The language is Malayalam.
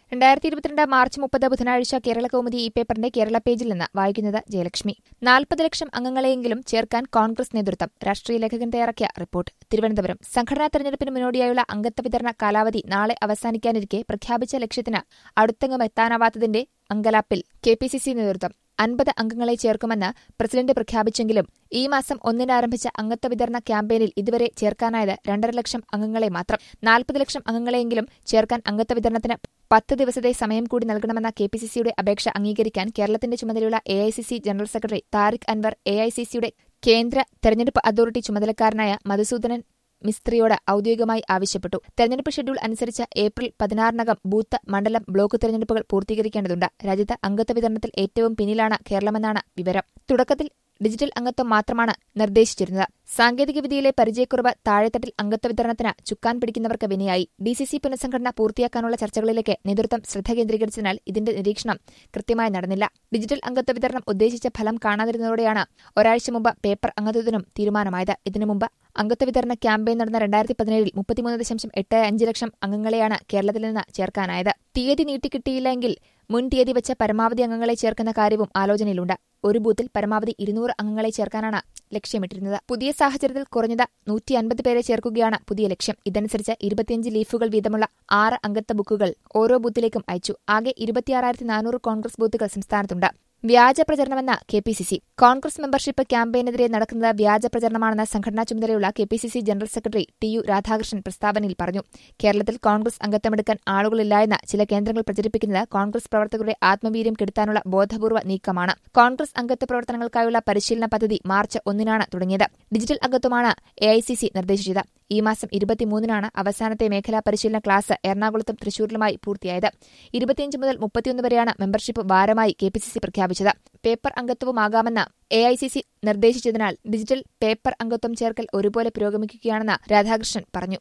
രണ്ടായിരത്തി ഇരുപത്തിരണ്ട് മാർച്ച് മുപ്പത് ബുധനാഴ്ച കേരള കൗമുദി ഈ പേപ്പറിന്റെ കേരള പേജിൽ നിന്ന് വായിക്കുന്നത് ജയലക്ഷ്മി നാൽപ്പത് ലക്ഷം അംഗങ്ങളെയെങ്കിലും ചേർക്കാൻ കോൺഗ്രസ് നേതൃത്വം രാഷ്ട്രീയ ലേഖകൻ തയ്യാറാക്കിയ റിപ്പോർട്ട് തിരുവനന്തപുരം സംഘടനാ തെരഞ്ഞെടുപ്പിന് മുന്നോടിയായുള്ള അംഗത്വ വിതരണ കാലാവധി നാളെ അവസാനിക്കാനിരിക്കെ പ്രഖ്യാപിച്ച ലക്ഷ്യത്തിന് അടുത്തങ്ങും എത്താനാവാത്തതിന്റെ അങ്കലാപ്പിൽ കെ പി സി സി നേതൃത്വം അൻപത് അംഗങ്ങളെ ചേർക്കുമെന്ന് പ്രസിഡന്റ് പ്രഖ്യാപിച്ചെങ്കിലും ഈ മാസം ഒന്നിന് ആരംഭിച്ച അംഗത്വ വിതരണ ക്യാമ്പയിനിൽ ഇതുവരെ ചേർക്കാനായത് രണ്ടര ലക്ഷം അംഗങ്ങളെ മാത്രം നാൽപ്പത് ലക്ഷം അംഗങ്ങളെയെങ്കിലും ചേർക്കാൻ അംഗത്വ വിതരണത്തിന് പത്ത് ദിവസത്തെ സമയം കൂടി നൽകണമെന്ന കെ പി സി സിയുടെ അപേക്ഷ അംഗീകരിക്കാൻ കേരളത്തിന്റെ ചുമതലയുള്ള A I C C general secretary Tariq Anwar A I C സിയുടെ കേന്ദ്ര തെരഞ്ഞെടുപ്പ് അതോറിറ്റി ചുമതലക്കാരനായ മധുസൂദനൻ മിസ്ത്രിയോട് ഔദ്യോഗികമായി ആവശ്യപ്പെട്ടു തെരഞ്ഞെടുപ്പ് ഷെഡ്യൂൾ അനുസരിച്ച് ഏപ്രിൽ പതിനാറിനകം ബൂത്ത് മണ്ഡലം ബ്ലോക്ക് തെരഞ്ഞെടുപ്പുകൾ പൂർത്തീകരിക്കേണ്ടതുണ്ട് രാജ്യത്ത് അംഗത്വ വിതരണത്തിൽ ഏറ്റവും പിന്നിലാണ് കേരളമെന്നാണ് വിവരം തുടക്കത്തിൽ ഡിജിറ്റൽ അംഗത്വം മാത്രമാണ് നിർദ്ദേശിച്ചിരുന്നത് സാങ്കേതികവിദ്യയിലെ പരിചയക്കുറവ് താഴെത്തട്ടിൽ അംഗത്വ വിതരണത്തിന് ചുക്കാൻ പിടിക്കുന്നവർക്ക് വിനയായി ഡി സി സി പുനഃസംഘടന പൂർത്തിയാക്കാനുള്ള ചർച്ചകളിലേക്ക് നേതൃത്വം ശ്രദ്ധ കേന്ദ്രീകരിച്ചതിനാൽ ഇതിന്റെ നിരീക്ഷണം കൃത്യമായി നടന്നില്ല ഡിജിറ്റൽ അംഗത്വ വിതരണം ഉദ്ദേശിച്ച ഫലം കാണാതിരുന്നതോടെയാണ് ഒരാഴ്ച മുമ്പ് പേപ്പർ അംഗത്വത്തിനും തീരുമാനമായത് ഇതിനു മുമ്പ് അംഗത്വ വിതരണ ക്യാമ്പയിൻ നടന്ന രണ്ടായിരത്തി പതിനേഴിൽ മുപ്പത്തിമൂന്ന് ദശാംശം എട്ട് അഞ്ച് ലക്ഷം അംഗങ്ങളെയാണ് കേരളത്തിൽ നിന്ന് ചേർക്കാനായത് തീയതി നീട്ടിക്കിട്ടിയില്ലെങ്കിൽ മുൻ തീയതി വെച്ച് പരമാവധി അംഗങ്ങളെ ചേർക്കുന്ന കാര്യവും ആലോചനയിലുണ്ട് ഒരു ബൂത്തിൽ പരമാവധി ഇരുന്നൂറ് അംഗങ്ങളെ ചേർക്കാനാണ് ലക്ഷ്യമിട്ടിരുന്നത് പുതിയ സാഹചര്യത്തിൽ കുറഞ്ഞത് നൂറ്റി അൻപത് പേരെ ചേർക്കുകയാണ് പുതിയ ലക്ഷ്യം ഇതനുസരിച്ച് ഇരുപത്തിയഞ്ച് ലീഫുകൾ വീതമുള്ള ആറ് അംഗത്വ ബുക്കുകൾ ഓരോ ബൂത്തിലേക്കും അയച്ചു ആകെ ഇരുപത്തിയാറായിരത്തി നാനൂറ് കോൺഗ്രസ് ബൂത്തുകൾ സംസ്ഥാനത്തുണ്ട് വ്യാജ പ്രചരണമെന്ന K P C C Congress membership ക്യാമ്പയിനെതിരെ നടക്കുന്നത് വ്യാജ പ്രചരണമാണെന്ന് സംഘടനാ ചുമതലയുള്ള K P C C general secretary T U Radhakrishnan പ്രസ്താവനയിൽ പറഞ്ഞു കേരളത്തിൽ കോൺഗ്രസ് അംഗത്വമെടുക്കാൻ ആളുകളില്ലായെന്ന് ചില കേന്ദ്രങ്ങൾ പ്രചരിപ്പിക്കുന്നത് കോൺഗ്രസ് പ്രവർത്തകരുടെ ആത്മവീര്യം കെടുത്താനുള്ള ബോധപൂർവ്വ നീക്കമാണ് കോൺഗ്രസ് അംഗത്വ പ്രവർത്തനങ്ങൾക്കായുള്ള പരിശീലന പദ്ധതി മാർച്ച് ഒന്നിനാണ് തുടങ്ങിയത് ഡിജിറ്റൽ അംഗത്വമാണ് എ ഐ സി സി നിർദ്ദേശിച്ചത് ഈ മാസം ഇരുപത്തിമൂന്നിനാണ് അവസാനത്തെ മേഖലാ പരിശീലന ക്ലാസ് എറണാകുളത്തും തൃശൂരിലുമായി പൂർത്തിയായത് ഇരുപത്തിയഞ്ച് മുതൽ മുപ്പത്തിയൊന്ന് വരെയാണ് മെമ്പർഷിപ്പ് ഭാരമായി കെ പി സി സി പ്രഖ്യാപിച്ചത് പേപ്പർ അംഗത്വവുമാകാമെന്ന് എ ഐ സി സി നിർദ്ദേശിച്ചതിനാൽ ഡിജിറ്റൽ പേപ്പർ അംഗത്വം ചേർക്കൽ ഒരുപോലെ പുരോഗമിക്കുകയാണെന്ന് രാധാകൃഷ്ണൻ പറഞ്ഞു